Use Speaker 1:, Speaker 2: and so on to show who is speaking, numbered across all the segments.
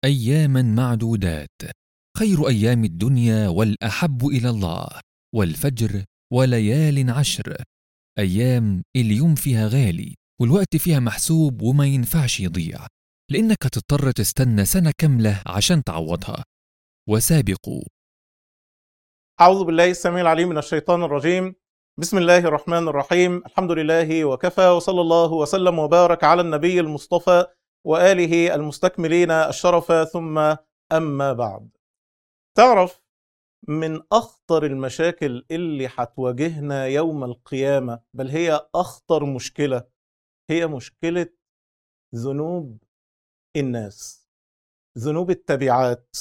Speaker 1: اياما معدودات خير ايام الدنيا والاحب الى الله والفجر وليال عشر ايام اليوم فيها غالي والوقت فيها محسوب وما ينفعش يضيع لانك هتضطر تستنى سنه كامله عشان تعوضها وسابقوا
Speaker 2: أعوذ بالله السميع العليم من الشيطان الرجيم بسم الله الرحمن الرحيم الحمد لله وكفى وصلى الله وسلم وبارك على النبي المصطفى وآله المستكملين الشرف ثم أما بعد تعرف من أخطر المشاكل اللي هتواجهنا يوم القيامة بل هي أخطر مشكلة هي مشكلة ذنوب الناس ذنوب التبعات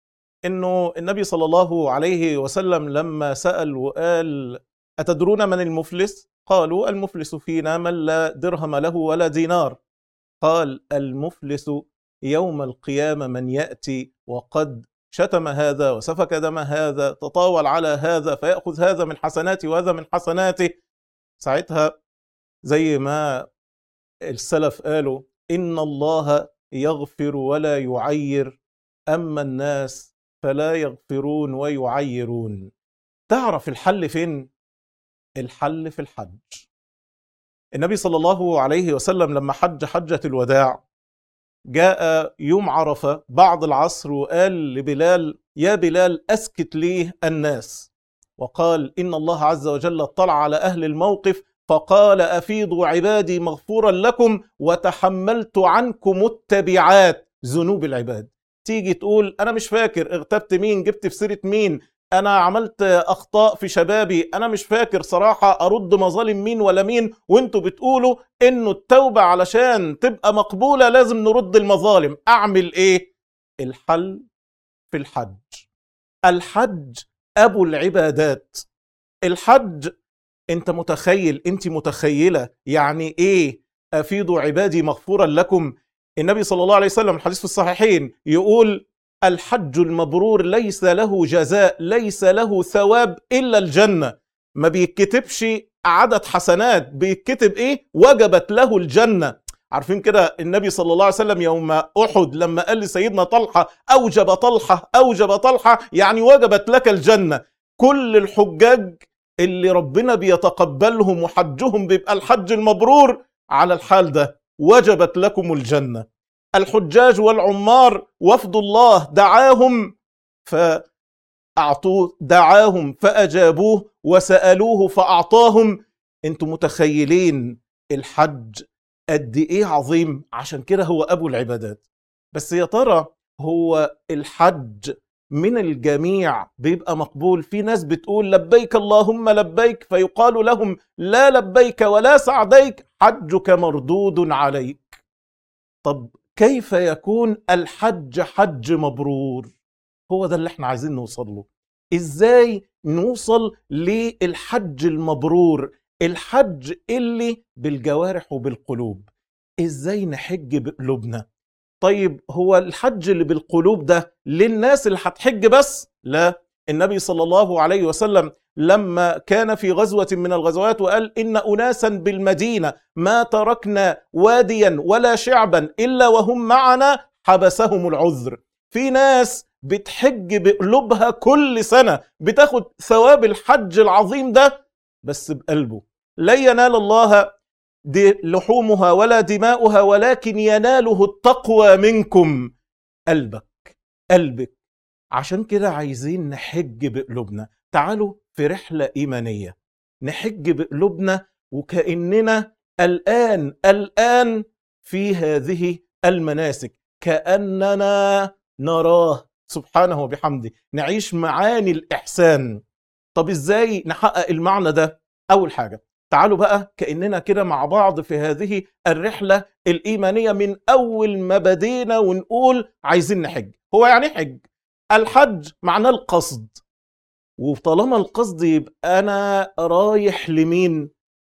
Speaker 2: انه النبي صلى الله عليه وسلم لما سال وقال اتدرون من المفلس قالوا المفلس فينا من لا درهم له ولا دينار قال المفلس يوم القيامه من ياتي وقد شتم هذا وسفك دم هذا تطاول على هذا فياخذ هذا من حسناته وهذا من حسناته ساعتها زي ما السلف قالوا ان الله يغفر ولا يعير اما الناس فلا يغفرون ويعيرون تعرف الحل فين الحل في الحج النبي صلى الله عليه وسلم لما حج حجة الوداع جاء يوم عرفة بعد العصر وقال لبلال يا بلال أسكت ليه الناس وقال إن الله عز وجل اطلع على أهل الموقف فقال أفيضوا عبادي مغفورا لكم وتحملت عنكم التبعات ذنوب العباد تيجي تقول انا مش فاكر اغتبت مين جبت في سيره مين انا عملت اخطاء في شبابي انا مش فاكر صراحه ارد مظالم مين ولا مين وانتوا بتقولوا انه التوبه علشان تبقى مقبوله لازم نرد المظالم اعمل ايه الحل في الحج الحج ابو العبادات الحج انت متخيل انت متخيله يعني ايه افيضوا عبادي مغفورا لكم النبي صلى الله عليه وسلم الحديث في الصحيحين يقول الحج المبرور ليس له جزاء ليس له ثواب الا الجنه ما بيتكتبش عدد حسنات بيتكتب ايه وجبت له الجنه عارفين كده النبي صلى الله عليه وسلم يوم احد لما قال لسيدنا طلحه اوجب طلحه اوجب طلحه يعني وجبت لك الجنه كل الحجاج اللي ربنا بيتقبلهم وحجهم بيبقى الحج المبرور على الحال ده وجبت لكم الجنه الحجاج والعمار وفد الله دعاهم فاعطوه دعاهم فاجابوه وسالوه فاعطاهم انتم متخيلين الحج قد ايه عظيم عشان كده هو ابو العبادات بس يا ترى هو الحج من الجميع بيبقى مقبول في ناس بتقول لبيك اللهم لبيك فيقال لهم لا لبيك ولا سعديك حجك مردود عليك طب كيف يكون الحج حج مبرور هو ده اللي احنا عايزين نوصل له ازاي نوصل للحج المبرور الحج اللي بالجوارح وبالقلوب ازاي نحج بقلوبنا طيب هو الحج اللي بالقلوب ده للناس اللي هتحج بس لا النبي صلى الله عليه وسلم لما كان في غزوة من الغزوات وقال إن أناسا بالمدينة ما تركنا واديا ولا شعبا إلا وهم معنا حبسهم العذر في ناس بتحج بقلوبها كل سنة بتاخد ثواب الحج العظيم ده بس بقلبه لا ينال الله دي لحومها ولا دماؤها ولكن يناله التقوى منكم قلبك قلبك عشان كده عايزين نحج بقلوبنا تعالوا في رحلة إيمانية نحج بقلوبنا وكأننا الآن الآن في هذه المناسك كأننا نراه سبحانه وبحمده نعيش معاني الإحسان طب إزاي نحقق المعنى ده أول حاجة تعالوا بقى كأننا كده مع بعض في هذه الرحلة الإيمانية من أول ما بدينا ونقول عايزين نحج هو يعني حج الحج معناه القصد وطالما القصد يبقى أنا رايح لمين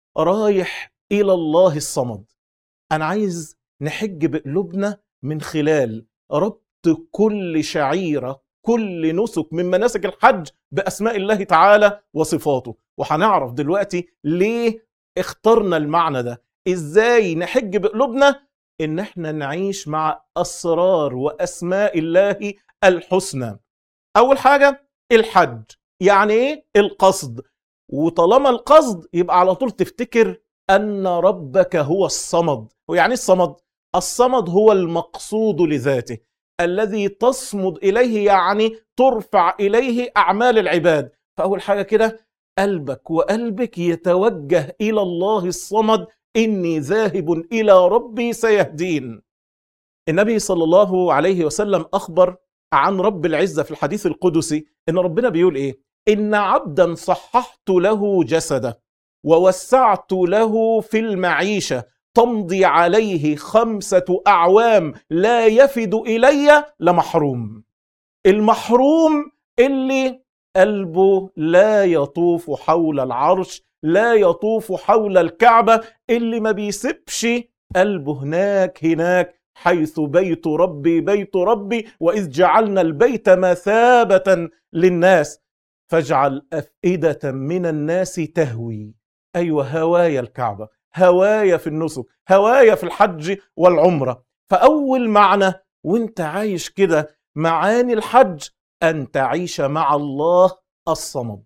Speaker 2: رايح إلى الله الصمد أنا عايز نحج بقلوبنا من خلال ربط كل شعيرة كل نسك من مناسك الحج بأسماء الله تعالى وصفاته وهنعرف دلوقتي ليه اخترنا المعنى ده ازاي نحج بقلوبنا ان احنا نعيش مع اسرار واسماء الله الحسنى اول حاجه الحج يعني ايه القصد وطالما القصد يبقى على طول تفتكر ان ربك هو الصمد ويعني إيه الصمد الصمد هو المقصود لذاته الذي تصمد اليه يعني ترفع اليه اعمال العباد فاول حاجه كده قلبك وقلبك يتوجه الى الله الصمد اني ذاهب الى ربي سيهدين النبي صلى الله عليه وسلم اخبر عن رب العزه في الحديث القدسي ان ربنا بيقول ايه ان عبدا صححت له جسده ووسعت له في المعيشه تمضي عليه خمسه اعوام لا يفد الي لمحروم المحروم اللي قلبه لا يطوف حول العرش لا يطوف حول الكعبه اللي ما بيسيبش قلبه هناك هناك حيث بيت ربي بيت ربي واذ جعلنا البيت مثابه للناس فاجعل افئده من الناس تهوي ايوه هوايا الكعبه هوايا في النسك هوايا في الحج والعمره فاول معنى وانت عايش كده معاني الحج ان تعيش مع الله الصمد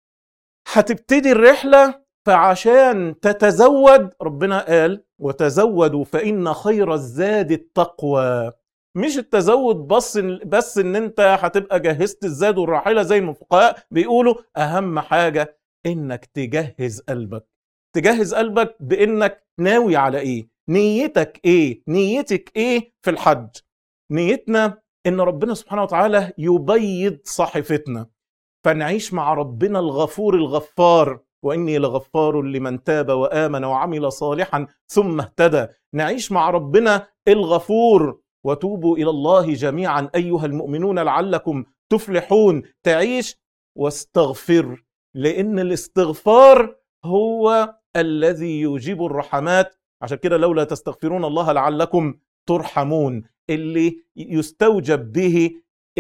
Speaker 2: هتبتدي الرحله فعشان تتزود ربنا قال وتزودوا فإن خير الزاد التقوى مش التزود بس بس ان انت هتبقى جهزت الزاد والراحله زي ما الفقهاء بيقولوا اهم حاجه انك تجهز قلبك تجهز قلبك بانك ناوي على ايه نيتك ايه نيتك ايه في الحج نيتنا ان ربنا سبحانه وتعالى يبيض صحيفتنا فنعيش مع ربنا الغفور الغفار واني لغفار لمن تاب وامن وعمل صالحا ثم اهتدى نعيش مع ربنا الغفور وتوبوا الى الله جميعا ايها المؤمنون لعلكم تفلحون تعيش واستغفر لان الاستغفار هو الذي يجيب الرحمات عشان كده لولا تستغفرون الله لعلكم ترحمون اللي يستوجب به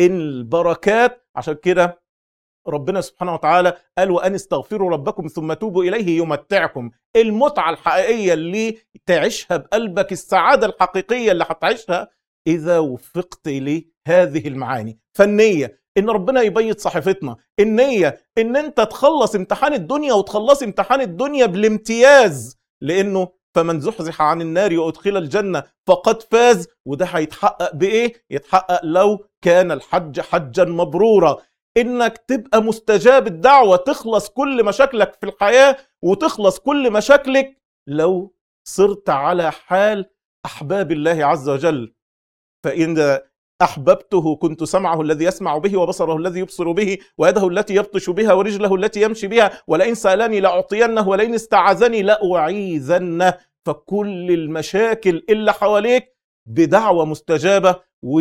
Speaker 2: البركات عشان كده ربنا سبحانه وتعالى قال وان استغفروا ربكم ثم توبوا اليه يمتعكم المتعه الحقيقيه اللي تعيشها بقلبك السعاده الحقيقيه اللي هتعيشها اذا وفقت لهذه المعاني فالنيه ان ربنا يبيض صحيفتنا النيه ان انت تخلص امتحان الدنيا وتخلص امتحان الدنيا بالامتياز لانه فمن زحزح عن النار وادخل الجنه فقد فاز وده هيتحقق بايه يتحقق لو كان الحج حجا مبرورا انك تبقى مستجاب الدعوه تخلص كل مشاكلك في الحياه وتخلص كل مشاكلك لو صرت على حال احباب الله عز وجل فان احببته كنت سمعه الذي يسمع به وبصره الذي يبصر به ويده التي يبطش بها ورجله التي يمشي بها ولئن سالني لاعطينه ولئن استعاذني لاعيذنه فكل المشاكل اللي حواليك بدعوه مستجابه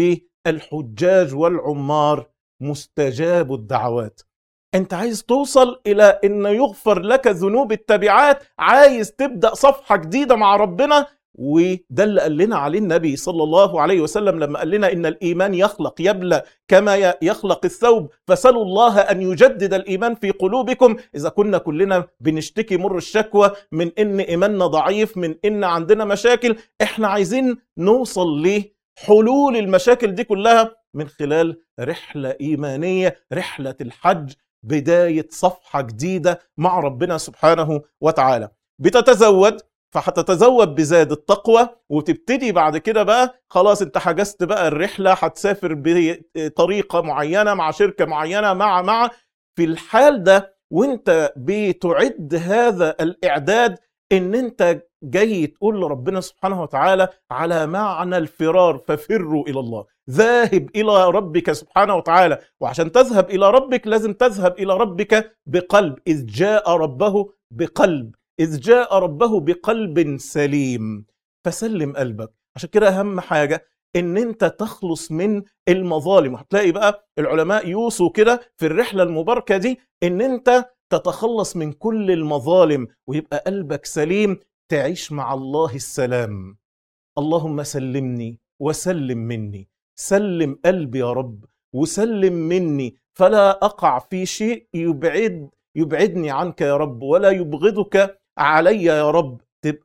Speaker 2: والحجاج والعمار مستجاب الدعوات انت عايز توصل الى ان يغفر لك ذنوب التبعات عايز تبدا صفحه جديده مع ربنا وده اللي قال لنا عليه النبي صلى الله عليه وسلم لما قال لنا ان الايمان يخلق يبلى كما يخلق الثوب فسلوا الله ان يجدد الايمان في قلوبكم اذا كنا كلنا بنشتكي مر الشكوى من ان ايماننا ضعيف من ان عندنا مشاكل احنا عايزين نوصل لحلول المشاكل دي كلها من خلال رحله ايمانيه رحله الحج بدايه صفحه جديده مع ربنا سبحانه وتعالى بتتزود فهتتزود بزاد التقوى وتبتدي بعد كده بقى خلاص انت حجزت بقى الرحله هتسافر بطريقه معينه مع شركه معينه مع مع في الحال ده وانت بتعد هذا الاعداد ان انت جاي تقول لربنا سبحانه وتعالى على معنى الفرار ففروا الى الله ذاهب الى ربك سبحانه وتعالى وعشان تذهب الى ربك لازم تذهب الى ربك بقلب اذ جاء ربه بقلب إذ جاء ربه بقلب سليم فسلم قلبك عشان كده أهم حاجة إن أنت تخلص من المظالم هتلاقي بقى العلماء يوصوا كده في الرحلة المباركة دي إن أنت تتخلص من كل المظالم ويبقى قلبك سليم تعيش مع الله السلام اللهم سلمني وسلم مني سلم قلبي يا رب وسلم مني فلا أقع في شيء يبعد يبعدني عنك يا رب ولا يبغضك علي يا رب تبقى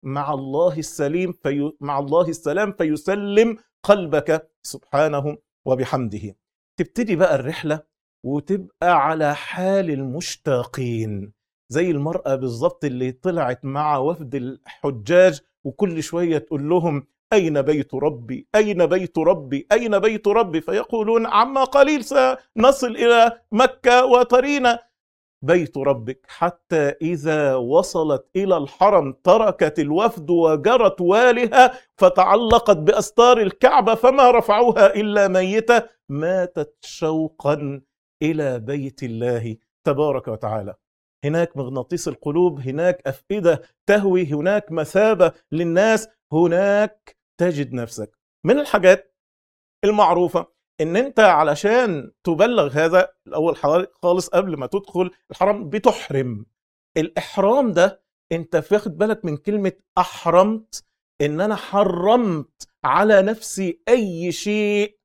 Speaker 2: مع الله السليم في مع الله السلام فيسلم قلبك سبحانه وبحمده تبتدي بقى الرحلة وتبقى على حال المشتاقين زي المرأة بالظبط اللي طلعت مع وفد الحجاج وكل شوية تقول لهم أين بيت ربي أين بيت ربي أين بيت ربي فيقولون عما قليل سنصل إلى مكة وترينا بيت ربك حتى إذا وصلت إلى الحرم تركت الوفد وجرت والها فتعلقت بأستار الكعبة فما رفعوها إلا ميتة ماتت شوقا إلى بيت الله تبارك وتعالى هناك مغناطيس القلوب هناك أفئدة تهوي هناك مثابة للناس هناك تجد نفسك من الحاجات المعروفة ان انت علشان تبلغ هذا الاول خالص قبل ما تدخل الحرم بتحرم الاحرام ده انت واخد بالك من كلمه احرمت ان انا حرمت على نفسي اي شيء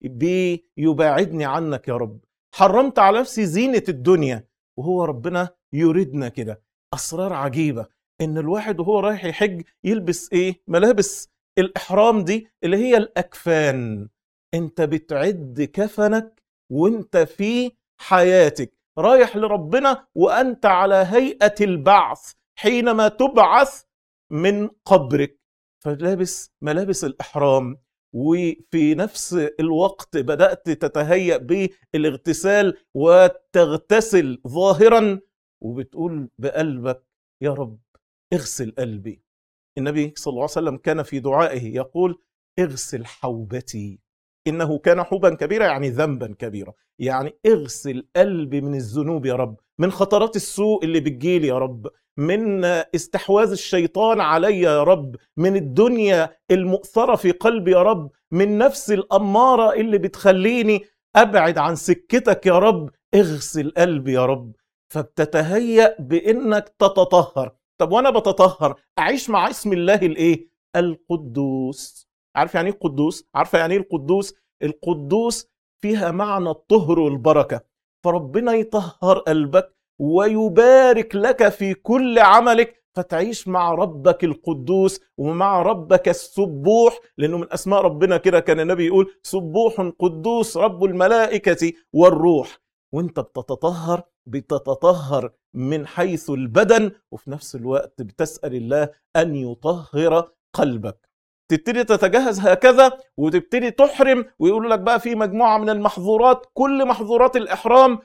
Speaker 2: بيباعدني عنك يا رب حرمت على نفسي زينه الدنيا وهو ربنا يريدنا كده اسرار عجيبه ان الواحد وهو رايح يحج يلبس ايه ملابس الاحرام دي اللي هي الاكفان انت بتعد كفنك وانت في حياتك رايح لربنا وانت على هيئه البعث حينما تبعث من قبرك فلابس ملابس الاحرام وفي نفس الوقت بدات تتهيأ بالاغتسال وتغتسل ظاهرا وبتقول بقلبك يا رب اغسل قلبي النبي صلى الله عليه وسلم كان في دعائه يقول اغسل حوبتي انه كان حوبا كبيرا يعني ذنبا كبيرا يعني اغسل قلبي من الذنوب يا رب من خطرات السوء اللي بتجيلي يا رب من استحواذ الشيطان علي يا رب من الدنيا المؤثرة في قلبي يا رب من نفس الأمارة اللي بتخليني أبعد عن سكتك يا رب اغسل قلبي يا رب فبتتهيأ بإنك تتطهر طب وأنا بتطهر أعيش مع اسم الله الإيه؟ القدوس عارف يعني ايه القدوس عارفه يعني ايه القدوس القدوس فيها معنى الطهر والبركه فربنا يطهر قلبك ويبارك لك في كل عملك فتعيش مع ربك القدوس ومع ربك السبوح لانه من اسماء ربنا كده كان النبي يقول سبوح قدوس رب الملائكه والروح وانت بتتطهر بتتطهر من حيث البدن وفي نفس الوقت بتسال الله ان يطهر قلبك تبتدي تتجهز هكذا وتبتدي تحرم ويقولوا لك بقى في مجموعه من المحظورات كل محظورات الاحرام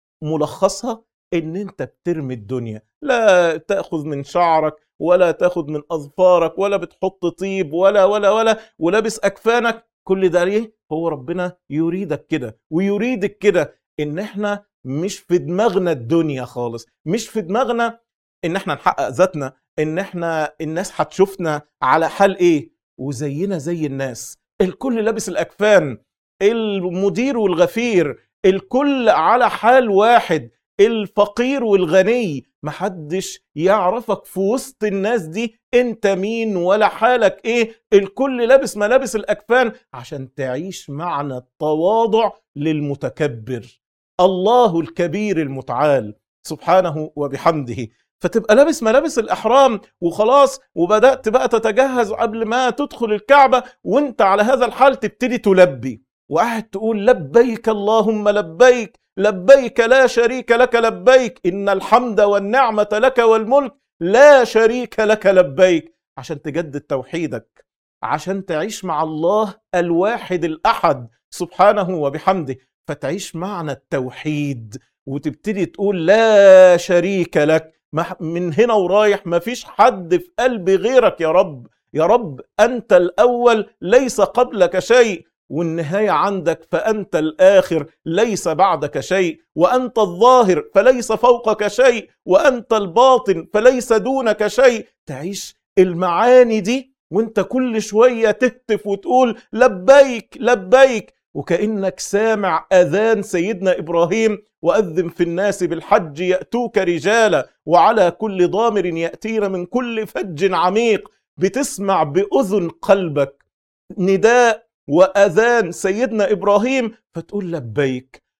Speaker 2: ملخصها ان انت بترمي الدنيا لا تاخذ من شعرك ولا تاخذ من اظفارك ولا بتحط طيب ولا ولا ولا ولابس اكفانك كل ده ليه هو ربنا يريدك كده ويريدك كده ان احنا مش في دماغنا الدنيا خالص مش في دماغنا ان احنا نحقق ذاتنا ان احنا الناس هتشوفنا على حال ايه وزينا زي الناس الكل لابس الاكفان المدير والغفير الكل على حال واحد الفقير والغني محدش يعرفك في وسط الناس دي انت مين ولا حالك ايه الكل لابس ملابس الاكفان عشان تعيش معنى التواضع للمتكبر الله الكبير المتعال سبحانه وبحمده فتبقى لابس ملابس الاحرام وخلاص وبدات بقى تتجهز قبل ما تدخل الكعبه وانت على هذا الحال تبتدي تلبي وقاعد تقول لبيك اللهم لبيك لبيك لا شريك لك لبيك ان الحمد والنعمه لك والملك لا شريك لك لبيك عشان تجدد توحيدك عشان تعيش مع الله الواحد الاحد سبحانه وبحمده فتعيش معنى التوحيد وتبتدي تقول لا شريك لك من هنا ورايح مفيش حد في قلبي غيرك يا رب يا رب أنت الأول ليس قبلك شيء والنهاية عندك فأنت الآخر ليس بعدك شيء وأنت الظاهر فليس فوقك شيء وأنت الباطن فليس دونك شيء تعيش المعاني دي وانت كل شوية تهتف وتقول لبيك لبيك وكأنك سامع أذان سيدنا إبراهيم وأذن في الناس بالحج يأتوك رجالا وعلى كل ضامر يأتين من كل فج عميق بتسمع بأذن قلبك نداء وأذان سيدنا إبراهيم فتقول لبيك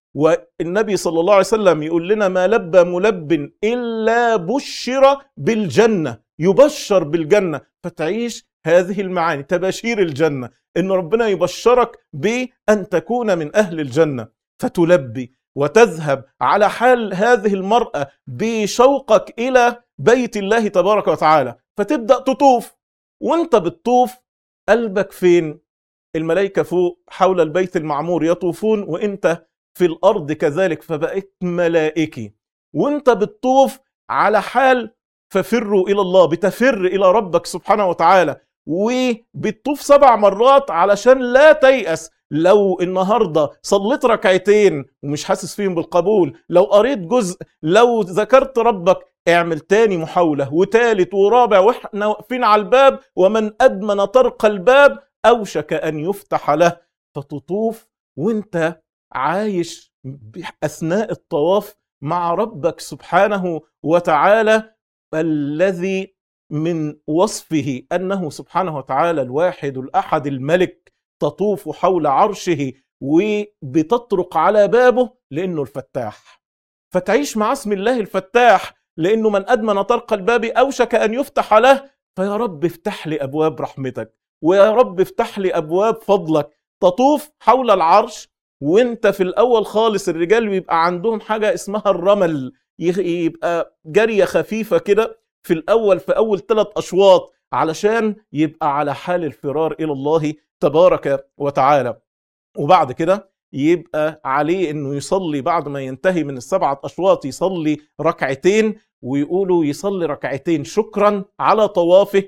Speaker 2: والنبي صلى الله عليه وسلم يقول لنا ما لبى ملب الا بشر بالجنه يبشر بالجنه فتعيش هذه المعاني تباشير الجنه ان ربنا يبشرك بان تكون من اهل الجنه فتلبي وتذهب على حال هذه المراه بشوقك الى بيت الله تبارك وتعالى فتبدا تطوف وانت بتطوف قلبك فين الملائكه فوق حول البيت المعمور يطوفون وانت في الارض كذلك فبقيت ملائكي وانت بتطوف على حال ففروا الى الله بتفر الى ربك سبحانه وتعالى وبتطوف سبع مرات علشان لا تيأس لو النهارده صليت ركعتين ومش حاسس فيهم بالقبول لو قريت جزء لو ذكرت ربك اعمل تاني محاولة وتالت ورابع واحنا واقفين على الباب ومن أدمن طرق الباب أوشك أن يفتح له فتطوف وانت عايش أثناء الطواف مع ربك سبحانه وتعالى الذي من وصفه انه سبحانه وتعالى الواحد الاحد الملك تطوف حول عرشه وبتطرق على بابه لانه الفتاح فتعيش مع اسم الله الفتاح لانه من ادمن طرق الباب اوشك ان يفتح له فيا رب افتح لي ابواب رحمتك ويا رب افتح لي ابواب فضلك تطوف حول العرش وانت في الاول خالص الرجال بيبقى عندهم حاجه اسمها الرمل يبقى جاريه خفيفه كده في الاول في اول ثلاث اشواط علشان يبقى على حال الفرار الى الله تبارك وتعالى وبعد كده يبقى عليه انه يصلي بعد ما ينتهي من السبعه اشواط يصلي ركعتين ويقولوا يصلي ركعتين شكرا على طوافه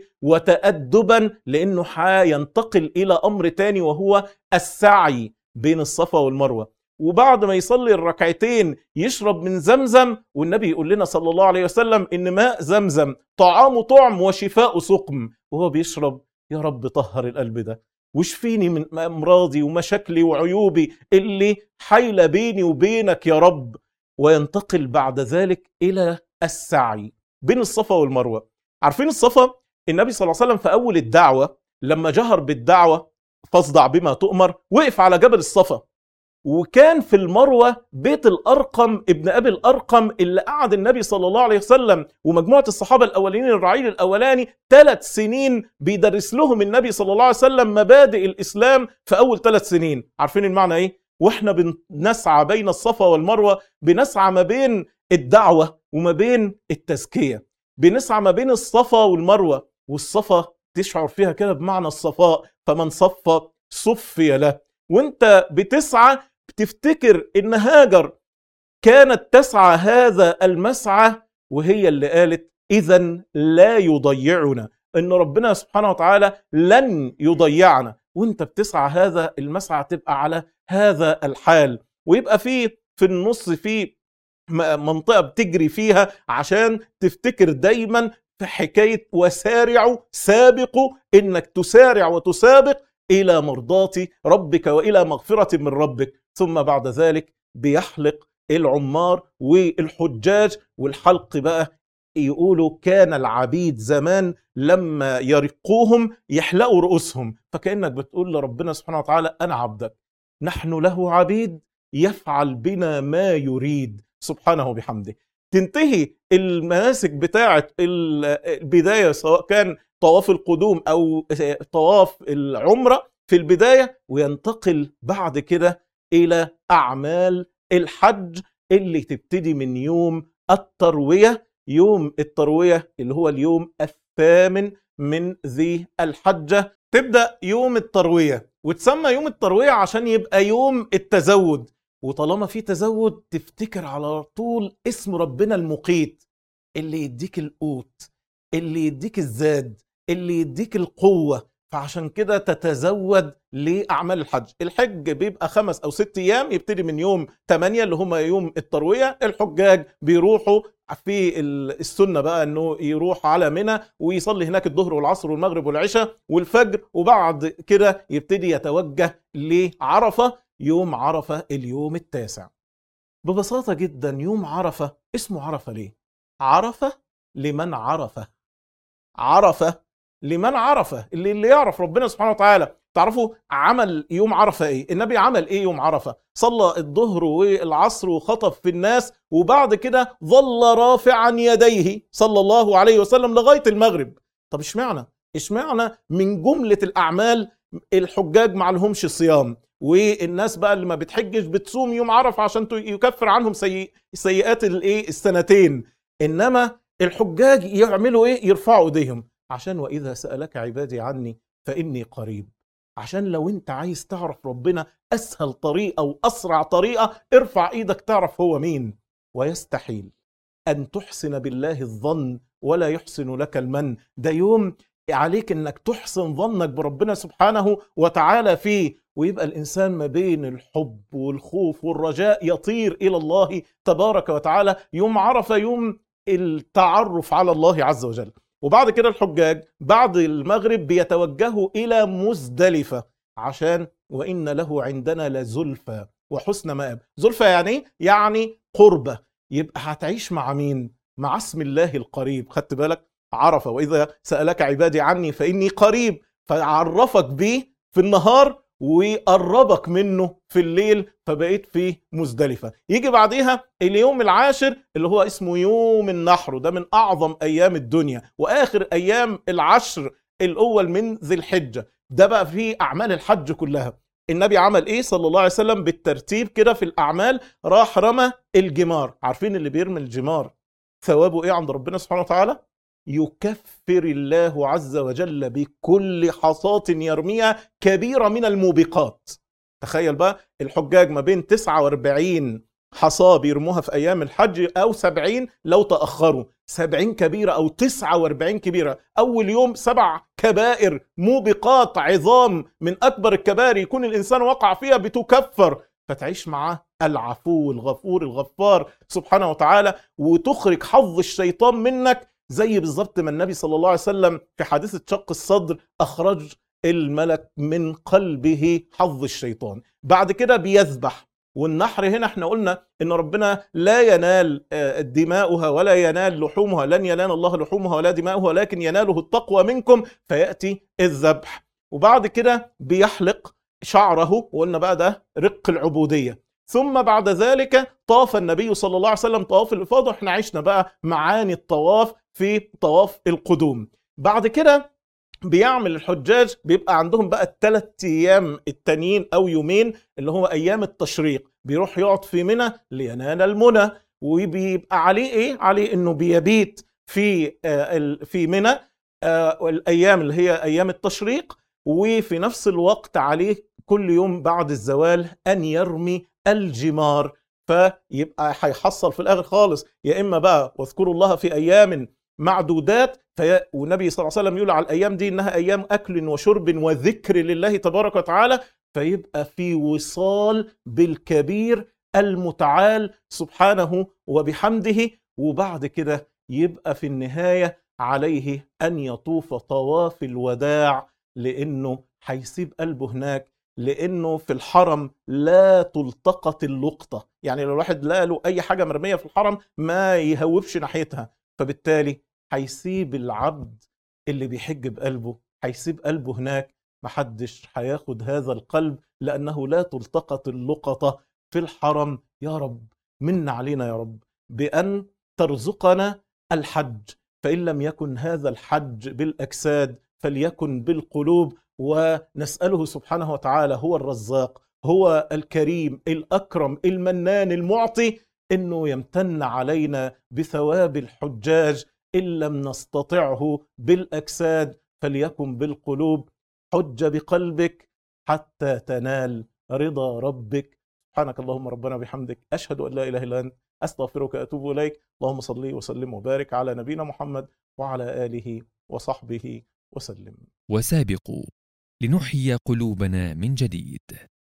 Speaker 2: وتأدبا لانه حينتقل الى امر تاني وهو السعي بين الصفا والمروه وبعد ما يصلي الركعتين يشرب من زمزم والنبي يقول لنا صلى الله عليه وسلم ان ماء زمزم طعام طعم وشفاء سقم وهو بيشرب يا رب طهر القلب ده واشفيني من امراضي ومشاكلي وعيوبي اللي حايله بيني وبينك يا رب وينتقل بعد ذلك الى السعي بين الصفا والمروه عارفين الصفا النبي صلى الله عليه وسلم في اول الدعوه لما جهر بالدعوه فاصدع بما تؤمر وقف على جبل الصفا وكان في المروه بيت الارقم ابن ابي الارقم اللي قعد النبي صلى الله عليه وسلم ومجموعه الصحابه الاولين الرعيل الاولاني ثلاث سنين بيدرس لهم النبي صلى الله عليه وسلم مبادئ الاسلام في اول ثلاث سنين عارفين المعنى ايه واحنا بنسعى بين الصفا والمروه بنسعى ما بين الدعوه وما بين التزكيه بنسعى ما بين الصفا والمروه والصفا تشعر فيها كده بمعنى الصفاء فمن صفى صفي له وانت بتسعى بتفتكر ان هاجر كانت تسعى هذا المسعى وهي اللي قالت اذا لا يضيعنا ان ربنا سبحانه وتعالى لن يضيعنا وانت بتسعى هذا المسعى تبقى على هذا الحال ويبقى في في النص في منطقه بتجري فيها عشان تفتكر دايما في حكايه وسارعوا سابقوا انك تسارع وتسابق الى مرضاه ربك والى مغفره من ربك ثم بعد ذلك بيحلق العمار والحجاج والحلق بقى يقولوا كان العبيد زمان لما يرقوهم يحلقوا رؤوسهم فكانك بتقول لربنا سبحانه وتعالى انا عبدك نحن له عبيد يفعل بنا ما يريد سبحانه وبحمده تنتهي المناسك بتاعه البدايه سواء كان طواف القدوم او طواف العمره في البدايه وينتقل بعد كده الى اعمال الحج اللي تبتدي من يوم الترويه يوم الترويه اللي هو اليوم الثامن من ذي الحجه تبدا يوم الترويه وتسمى يوم الترويه عشان يبقى يوم التزود وطالما في تزود تفتكر على طول اسم ربنا المقيت اللي يديك القوت اللي يديك الزاد اللي يديك القوة فعشان كده تتزود لأعمال الحج الحج بيبقى خمس أو ست أيام يبتدي من يوم 8 اللي هم يوم التروية الحجاج بيروحوا في السنة بقى أنه يروح على منى ويصلي هناك الظهر والعصر والمغرب والعشاء والفجر وبعد كده يبتدي يتوجه لعرفة يوم عرفة اليوم التاسع ببساطة جدا يوم عرفة اسمه عرفة ليه؟ عرفة لمن عرفه عرفه لمن عرفه اللي اللي يعرف ربنا سبحانه وتعالى تعرفوا عمل يوم عرفة ايه النبي عمل ايه يوم عرفة صلى الظهر والعصر وخطب في الناس وبعد كده ظل رافعا يديه صلى الله عليه وسلم لغاية المغرب طب اشمعنى اشمعنى من جملة الأعمال الحجاج ما لهمش صيام والناس بقى اللي ما بتحجش بتصوم يوم عرفة عشان يكفر عنهم سيئ سيئات الايه السنتين انما الحجاج يعملوا ايه يرفعوا ايديهم عشان واذا سالك عبادي عني فاني قريب عشان لو انت عايز تعرف ربنا اسهل طريقه واسرع طريقه ارفع ايدك تعرف هو مين ويستحيل ان تحسن بالله الظن ولا يحسن لك المن ده يوم عليك انك تحسن ظنك بربنا سبحانه وتعالى فيه ويبقى الانسان ما بين الحب والخوف والرجاء يطير الى الله تبارك وتعالى يوم عرفه يوم التعرف على الله عز وجل وبعد كده الحجاج بعد المغرب بيتوجهوا الى مزدلفه عشان وان له عندنا لزلفى وحسن مآب زلفى يعني ايه يعني قربه يبقى هتعيش مع مين مع اسم الله القريب خدت بالك عرفه واذا سالك عبادي عني فاني قريب فعرفك بيه في النهار وقربك منه في الليل فبقيت في مزدلفة يجي بعديها اليوم العاشر اللي هو اسمه يوم النحر ده من أعظم أيام الدنيا وآخر أيام العشر الأول من ذي الحجة ده بقى فيه أعمال الحج كلها النبي عمل ايه صلى الله عليه وسلم بالترتيب كده في الاعمال راح رمى الجمار عارفين اللي بيرمي الجمار ثوابه ايه عند ربنا سبحانه وتعالى يكفر الله عز وجل بكل حصاة يرميها كبيرة من الموبقات تخيل بقى الحجاج ما بين 49 حصاة بيرموها في أيام الحج أو 70 لو تأخروا 70 كبيرة أو 49 كبيرة أول يوم سبع كبائر موبقات عظام من أكبر الكبائر يكون الإنسان وقع فيها بتكفر فتعيش معاه العفو الغفور الغفار سبحانه وتعالى وتخرج حظ الشيطان منك زي بالظبط ما النبي صلى الله عليه وسلم في حادثة شق الصدر أخرج الملك من قلبه حظ الشيطان بعد كده بيذبح والنحر هنا احنا قلنا ان ربنا لا ينال دماؤها ولا ينال لحومها لن ينال الله لحومها ولا دماؤها ولكن يناله التقوى منكم فياتي الذبح وبعد كده بيحلق شعره وقلنا بقى ده رق العبوديه ثم بعد ذلك طاف النبي صلى الله عليه وسلم طواف الافاضه احنا عشنا بقى معاني الطواف في طواف القدوم بعد كده بيعمل الحجاج بيبقى عندهم بقى الثلاث ايام التانيين او يومين اللي هو ايام التشريق بيروح يقعد في منى لينال المنى وبيبقى عليه ايه عليه انه بيبيت في في منى الايام اللي هي ايام التشريق وفي نفس الوقت عليه كل يوم بعد الزوال ان يرمي الجمار فيبقى هيحصل في الاخر خالص يا اما بقى واذكروا الله في ايام معدودات في والنبي صلى الله عليه وسلم يقول على الايام دي انها ايام اكل وشرب وذكر لله تبارك وتعالى فيبقى في وصال بالكبير المتعال سبحانه وبحمده وبعد كده يبقى في النهايه عليه ان يطوف طواف الوداع لانه هيسيب قلبه هناك لانه في الحرم لا تلتقط اللقطه يعني لو الواحد لقى له اي حاجه مرميه في الحرم ما يهوبش ناحيتها فبالتالي هيسيب العبد اللي بيحج بقلبه هيسيب قلبه هناك محدش هياخد هذا القلب لانه لا تلتقط اللقطه في الحرم يا رب من علينا يا رب بان ترزقنا الحج فان لم يكن هذا الحج بالاجساد فليكن بالقلوب ونساله سبحانه وتعالى هو الرزاق هو الكريم الاكرم المنان المعطي انه يمتن علينا بثواب الحجاج ان لم نستطعه بالاجساد فليكن بالقلوب حج بقلبك حتى تنال رضا ربك سبحانك اللهم ربنا بحمدك اشهد ان لا اله الا انت استغفرك واتوب اليك اللهم صل وسلم وبارك على نبينا محمد وعلى اله وصحبه وسلم
Speaker 1: وسابقوا لنحيي قلوبنا من جديد